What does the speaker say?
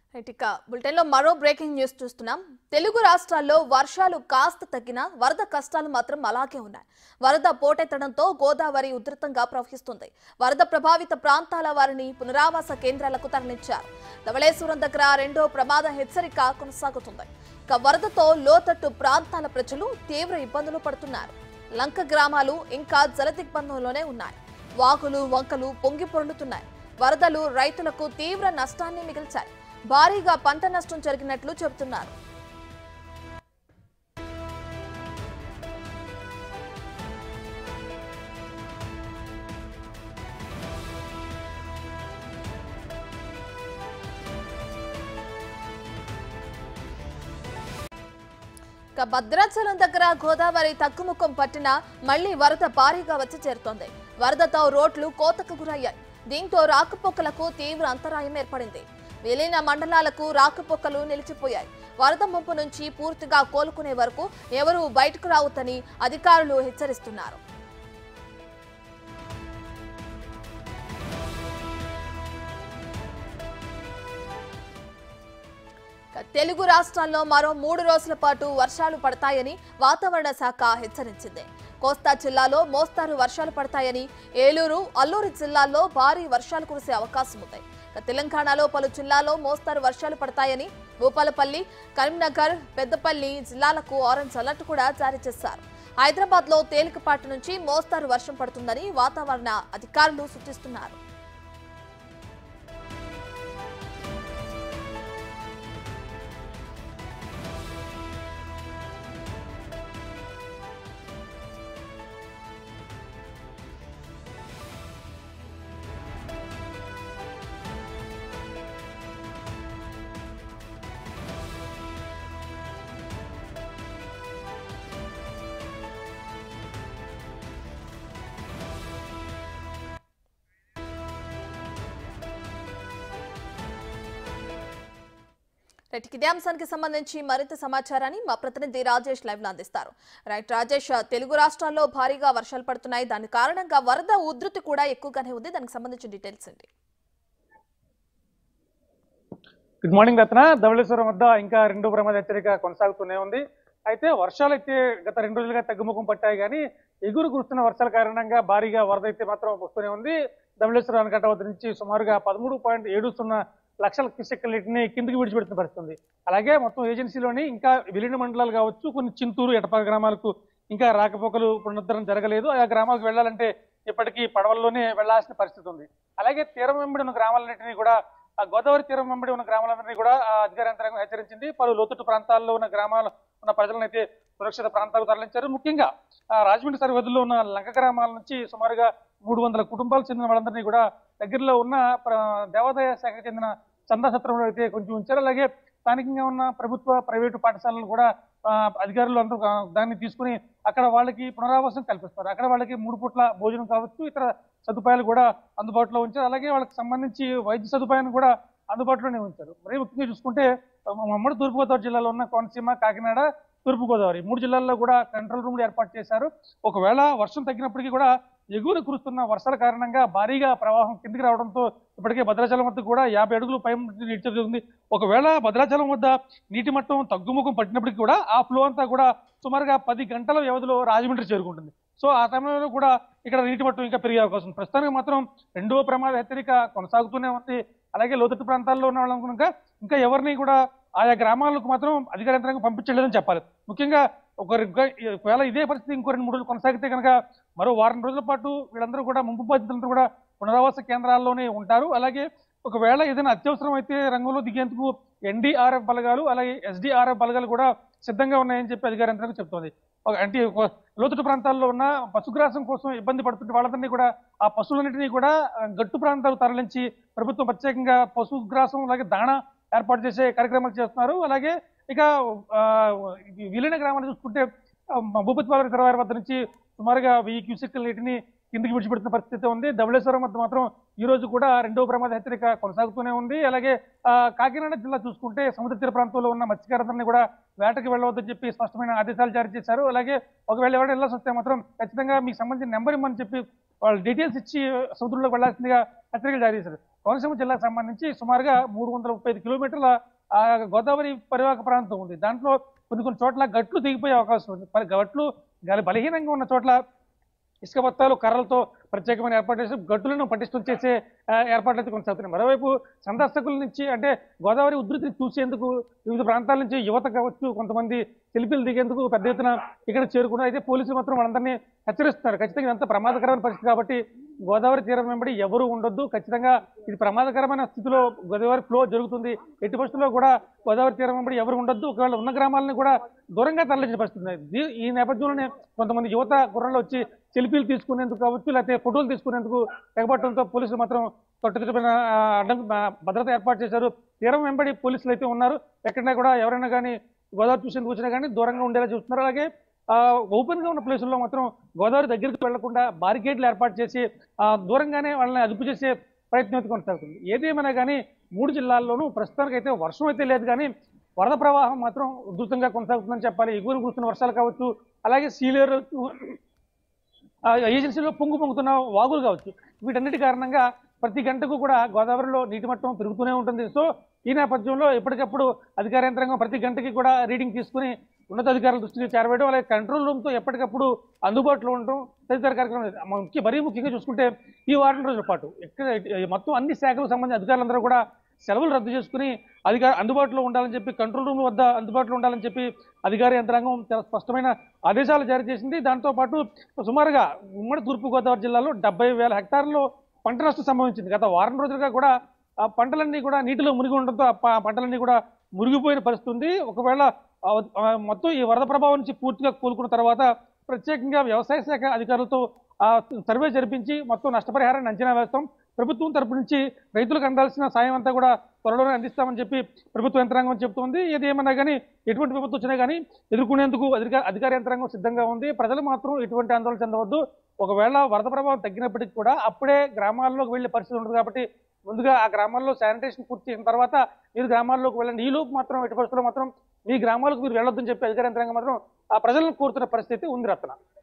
Right ఇక బులెటిన్లో మరో బ్రేకింగ్ న్యూస్ చూస్తున్నాం తెలుగు రాష్ట్రాల్లో వర్షాలు కాస్త తగ్గినా వరద కష్టాలు మాత్రం అలాగే ఉన్నాయి వరద పోటెత్తడంతో గోదావరి ఉధృతంగా ప్రవహిస్తుంది వరద ప్రభావిత ప్రాంతాల వారిని పునరావాస కేంద్రాలకు తరలించారు ధవళేశ్వరం దగ్గర రెండో ప్రమాద హెచ్చరిక కొనసాగుతుంది ఇక వరదతో లోతట్టు ప్రాంతాల ప్రజలు తీవ్ర ఇబ్బందులు పడుతున్నారు లంక గ్రామాలు ఇంకా జలదిగ్బంధంలోనే ఉన్నాయి వాగులు వంకలు పొంగి పొర్లుతున్నాయి వరదలు రైతులకు తీవ్ర నష్టాన్ని మిగిల్చాయి భారీగా పంట నష్టం జరిగినట్లు చెబుతున్నారు ఇక భద్రాచలం దగ్గర గోదావరి తగ్గుముఖం పట్టిన మళ్లీ వరద భారీగా వచ్చి చేరుతోంది వరదతో రోడ్లు కోతకు గురయ్యాయి దీంతో రాకపోకలకు తీవ్ర అంతరాయం ఏర్పడింది విలీన మండలాలకు రాకపోకలు నిలిచిపోయాయి వరద ముంపు నుంచి పూర్తిగా కోలుకునే వరకు ఎవరూ బయటకు రావద్దని అధికారులు హెచ్చరిస్తున్నారు ఇక తెలుగు రాష్ట్రాల్లో మరో మూడు రోజుల పాటు వర్షాలు పడతాయని వాతావరణ శాఖ హెచ్చరించింది కోస్తా జిల్లాలో మోస్తారు వర్షాలు పడతాయని ఏలూరు అల్లూరు జిల్లాల్లో భారీ వర్షాలు కురిసే అవకాశం ఉంది ఇక తెలంగాణలో పలు జిల్లాల్లో మోస్తారు వర్షాలు పడతాయని భూపాలపల్లి కరీంనగర్ పెద్దపల్లి జిల్లాలకు ఆరెంజ్ అలర్ట్ కూడా జారీ చేశారు హైదరాబాద్ లో తేలికపాటి నుంచి మోస్తారు వర్షం పడుతుందని వాతావరణ అధికారులు సూచిస్తున్నారు రైట్ ఇదే అంశానికి సంబంధించి మరింత సమాచారాన్ని మా ప్రతినిధి రాజేష్ లైవ్ లో అందిస్తారు రైట్ రాజేష్ తెలుగు రాష్ట్రాల్లో భారీగా వర్షాలు పడుతున్నాయి దాని కారణంగా వరద ఉధృతి కూడా ఎక్కువగానే ఉంది దానికి సంబంధించిన డీటెయిల్స్ అండి గుడ్ మార్నింగ్ రత్న ధవళేశ్వరం వద్ద ఇంకా రెండో ప్రమాద హెచ్చరిక కొనసాగుతూనే ఉంది అయితే వర్షాలు అయితే గత రెండు రోజులుగా తగ్గుముఖం పట్టాయి కానీ ఎగురు కురుస్తున్న వర్షాల కారణంగా భారీగా వరద అయితే మాత్రం వస్తూనే ఉంది ధవళేశ్వరం ఆనకట్ట వద్ద నుంచి సుమారుగా పదమూడు పాయింట్ ఏడు సున్నా లక్షల క్యూసెక్ నీటిని కిందికి విడిచిపెడుతున్న పరిస్థితుంది అలాగే మొత్తం ఏజెన్సీలోని ఇంకా విలీన మండలాలు కావచ్చు కొన్ని చింతూరు ఎటపాక గ్రామాలకు ఇంకా రాకపోకలు పునరుద్ధరణ జరగలేదు ఆ గ్రామాలకు వెళ్ళాలంటే ఇప్పటికీ పడవల్లోనే వెళ్లాల్సిన పరిస్థితి ఉంది అలాగే తీరం వెంబడి ఉన్న గ్రామాలన్నింటినీ కూడా ఆ గోదావరి తీరం వెంబడి ఉన్న గ్రామాలందరినీ కూడా ఆ అధికార యంత్రాంగం హెచ్చరించింది పలు లోతట్టు ప్రాంతాల్లో ఉన్న గ్రామాలు ఉన్న ప్రజలను అయితే సురక్షిత ప్రాంతాలకు తరలించారు ముఖ్యంగా ఆ రాజమండ్రి సరిహద్దుల్లో ఉన్న లంక గ్రామాల నుంచి సుమారుగా మూడు వందల కుటుంబాలకు చెందిన వాళ్ళందరినీ కూడా దగ్గరలో ఉన్న ప్ర- దేవాదాయ శాఖకు చెందిన చందా సత్రంలో అయితే కొంచెం ఉంచారు అలాగే స్థానికంగా ఉన్న ప్రభుత్వ ప్రైవేటు పాఠశాలలు కూడా ఆ, అధికారులు అందరూ ఆ, దాన్ని తీసుకుని అక్కడ వాళ్ళకి పునరావాసం కల్పిస్తారు అక్కడ వాళ్ళకి మూడు పూట్ల భోజనం కావచ్చు ఇతర సదుపాయాలు కూడా అందుబాటులో ఉంచారు అలాగే వాళ్ళకి సంబంధించి వైద్య సదుపాయాన్ని కూడా అందుబాటులోనే ఉంచారు మరి ముఖ్యంగా చూసుకుంటే ఉమ్మడి తూర్పుగోదావరి జిల్లాలో ఉన్న కోనసీమ కాకినాడ తూర్పుగోదావరి మూడు జిల్లాల్లో కూడా కంట్రోల్ రూమ్లు ఏర్పాటు చేశారు ఒకవేళ వర్షం తగ్గినప్పటికీ కూడా ఎగువన కురుస్తున్న వర్షాల కారణంగా భారీగా ప్రవాహం కిందికి రావడంతో ఇప్పటికే భద్రాచలం వద్ద కూడా యాభై అడుగులు పై నీటి జరుగుతుంది ఒకవేళ భద్రాచలం వద్ద నీటి మట్టం తగ్గుముఖం పట్టినప్పటికీ కూడా ఆ ఫ్లో అంతా కూడా సుమారుగా పది గంటల వ్యవధిలో రాజమండ్రి చేరుకుంటుంది సో ఆ సమయంలో కూడా ఇక్కడ నీటి మట్టం ఇంకా పెరిగే అవకాశం ఉంది ప్రస్తుతానికి మాత్రం రెండవ ప్రమాద హెచ్చరిక కొనసాగుతూనే ఉంది అలాగే లోతట్టు ప్రాంతాల్లో ఉన్న వాళ్ళం కనుక ఇంకా ఎవరిని కూడా ఆయా గ్రామాలకు మాత్రం అధికార యంత్రాంగం పంపించలేదని చెప్పాలి ముఖ్యంగా ఒక ఒకవేళ ఇదే పరిస్థితి ఇంకో రెండు మూడు రోజులు కొనసాగితే కనుక మరో వారం రోజుల పాటు వీళ్ళందరూ కూడా ముంపు బాధితులందరూ కూడా పునరావాస కేంద్రాల్లోనే ఉంటారు అలాగే ఒకవేళ ఏదైనా అత్యవసరం అయితే రంగంలో దిగేందుకు ఎన్డీఆర్ఎఫ్ బలగాలు అలాగే ఎస్డీఆర్ఎఫ్ బలగాలు కూడా సిద్ధంగా ఉన్నాయని చెప్పి అధికార యంత్రాంగం చెప్తోంది ఒక అంటే ఒక లోతట్టు ప్రాంతాల్లో ఉన్న పశుగ్రాసం కోసం ఇబ్బంది పడుతున్న వాళ్ళందరినీ కూడా ఆ పశువులన్నింటినీ కూడా ఆ, గట్టు ప్రాంతాలకు తరలించి ప్రభుత్వం ప్రత్యేకంగా పశుగ్రాసం అలాగే దాణా ఏర్పాటు చేసే కార్యక్రమాలు చేస్తున్నారు అలాగే ఇక ఆ, ఈ విలీన గ్రామాలు చూసుకుంటే ఆ, భూపతిపాలెం రిజర్వాయర్ వద్ద నుంచి సుమారుగా వెయ్యి క్యూసెక్ నీటిని కిందికి విడిచిపెడుతున్న పరిస్థితి ఉంది ధవళేశ్వరం వద్ద మాత్రం ఈ రోజు కూడా రెండవ ప్రమాద హెచ్చరిక కొనసాగుతూనే ఉంది అలాగే ఆ, కాకినాడ జిల్లా చూసుకుంటే సముద్ర తీర ప్రాంతంలో ఉన్న మత్స్యకారులందరినీ కూడా వేటకి వెళ్ళవద్దని చెప్పి స్పష్టమైన ఆదేశాలు జారీ చేశారు అలాగే ఒకవేళ ఎవరైనా వెళ్ళాల్సి వస్తే మాత్రం ఖచ్చితంగా మీకు సంబంధించిన నెంబర్ ఇమ్మని చెప్పి వాళ్ళు డీటెయిల్స్ ఇచ్చి సముద్రంలోకి వెళ్లాల్సిందిగా హెచ్చరికలు జారీ చేశారు కోనసీమ జిల్లాకు సంబంధించి సుమారుగా మూడు వందల ముప్పై ఐదు కిలోమీటర్ల ఆ, గోదావరి పరివాహక ప్రాంతం ఉంది దాంట్లో కొన్ని కొన్ని చోట్ల గట్లు దిగిపోయే అవకాశం ఉంది మరి గట్లు గాలి బలహీనంగా ఉన్న చోట్ల ఇసుక బత్తాలు కర్రలతో ప్రత్యేకమైన ఏర్పాటు చేసి గట్టులను పటిష్టం చేసే ఆ, ఏర్పాట్లు అయితే కొనసాగుతున్నాయి మరోవైపు సందర్శకుల నుంచి అంటే గోదావరి ఉధృతిని చూసేందుకు వివిధ ప్రాంతాల నుంచి యువత కావచ్చు కొంతమంది సెల్ఫీలు దిగేందుకు పెద్ద ఎత్తున ఇక్కడ చేరుకున్నారు అయితే పోలీసులు మాత్రం వాళ్ళందరినీ హెచ్చరిస్తున్నారు ఖచ్చితంగా ఇదంతా ప్రమాదకరమైన పరిస్థితి కాబట్టి గోదావరి తీరం వెంబడి ఎవరు ఉండొద్దు ఖచ్చితంగా ఇది ప్రమాదకరమైన స్థితిలో గోదావరి ఫ్లో జరుగుతుంది ఎట్టి పరిస్థితుల్లో కూడా గోదావరి తీరం వెంబడి ఎవరు ఉండొద్దు ఒకవేళ ఉన్న గ్రామాలను కూడా దూరంగా తరలించిన పరిస్థితి ఉంది. దీ- ఈ నేపథ్యంలోనే కొంతమంది యువత కుర్రలు వచ్చి సెల్ఫీలు తీసుకునేందుకు కావచ్చు లేకపోతే ఫోటోలు తీసుకునేందుకు తెగబట్టడంతో పోలీసులు మాత్రం కట్టుదిట్టమైన ఆ, అడ్డం ఆ, భద్రత ఏర్పాటు చేశారు తీరం వెంబడి పోలీసులు అయితే ఉన్నారు ఎక్కడైనా కూడా ఎవరైనా కానీ గోదావరి చూసేందుకు వచ్చినా కానీ దూరంగా ఉండేలా చూస్తున్నారు అలాగే ఆ, ఓపెన్ గా ఉన్న ప్లేసుల్లో మాత్రం గోదావరి దగ్గరికి వెళ్లకుండా బారికేడ్లు ఏర్పాటు చేసి ఆ, దూరంగానే వాళ్ళని అదుపు చేసే ప్రయత్నం అయితే కొనసాగుతుంది ఏదేమైనా కానీ మూడు జిల్లాల్లోనూ ప్రస్తుతానికి అయితే వర్షం అయితే లేదు కానీ వరద ప్రవాహం మాత్రం ఉధృతంగా కొనసాగుతుందని చెప్పాలి ఎగువన కురుస్తున్న వర్షాలు కావచ్చు అలాగే సీలేరు ఆ ఏజెన్సీలో పొంగు పొంగుతున్న వాగులు కావచ్చు వీటన్నిటి కారణంగా ప్రతి గంటకు కూడా గోదావరిలో నీటి మట్టం పెరుగుతూనే ఉంటుంది సో ఈ నేపథ్యంలో ఎప్పటికప్పుడు అధికార యంత్రాంగం ప్రతి గంటకి కూడా రీడింగ్ తీసుకుని ఉన్నతాధికారుల దృష్టికి చేరవేయడం అలాగే కంట్రోల్ రూమ్తో ఎప్పటికప్పుడు అందుబాటులో ఉండడం తదితర కార్యక్రమం ముఖ్య మరీ ముఖ్యంగా చూసుకుంటే ఈ వారం రోజుల పాటు ఎక్కడ మొత్తం అన్ని శాఖలకు సంబంధించిన అధికారులందరూ కూడా సెలవులు రద్దు చేసుకుని అధికార అందుబాటులో ఉండాలని చెప్పి కంట్రోల్ రూమ్ వద్ద అందుబాటులో ఉండాలని చెప్పి అధికార యంత్రాంగం చాలా స్పష్టమైన ఆదేశాలు జారీ చేసింది దాంతో పాటు సుమారుగా ఉమ్మడి తూర్పుగోదావరి జిల్లాలో డెబ్బై వేల హెక్టార్లలో పంట నష్టం సంభవించింది గత వారం రోజులుగా కూడా ఆ పంటలన్నీ కూడా నీటిలో మునిగి ఉండడంతో ఆ ప- పంటలన్నీ కూడా మునిగిపోయిన పరిస్థితి ఉంది ఒకవేళ ఆ, ఆ, మొత్తం ఈ వరద ప్రభావం నుంచి పూర్తిగా కోలుకున్న తర్వాత ప్రత్యేకంగా వ్యవసాయ శాఖ అధికారులతో ఆ సర్వే జరిపించి మొత్తం నష్టపరిహారాన్ని అంచనా వేస్తాం ప్రభుత్వం తరపు నుంచి రైతులకు అందాల్సిన సాయం అంతా కూడా త్వరలోనే అందిస్తామని చెప్పి ప్రభుత్వ యంత్రాంగం చెబుతోంది ఏది ఏమన్నా కానీ ఎటువంటి విపత్తు వచ్చినా కానీ ఎదుర్కొనేందుకు అధికార అధికార యంత్రాంగం సిద్ధంగా ఉంది ప్రజలు మాత్రం ఎటువంటి ఆందోళన చెందవద్దు ఒకవేళ వరద ప్రభావం తగ్గినప్పటికీ కూడా అప్పుడే గ్రామాల్లోకి వెళ్ళే పరిస్థితి ఉంటుంది కాబట్టి ముందుగా ఆ గ్రామాల్లో శానిటేషన్ పూర్తి చేసిన తర్వాత మీరు గ్రామాల్లోకి వెళ్ళండి ఈ లోపు మాత్రం ఎట్టి పరిస్థితుల్లో మాత్రం మీ గ్రామాలకు మీరు వెళ్ళొద్దని చెప్పి అధికార యంత్రాంగం మాత్రం ఆ ప్రజలను కోరుతున్న పరిస్థితి ఉంది రత్న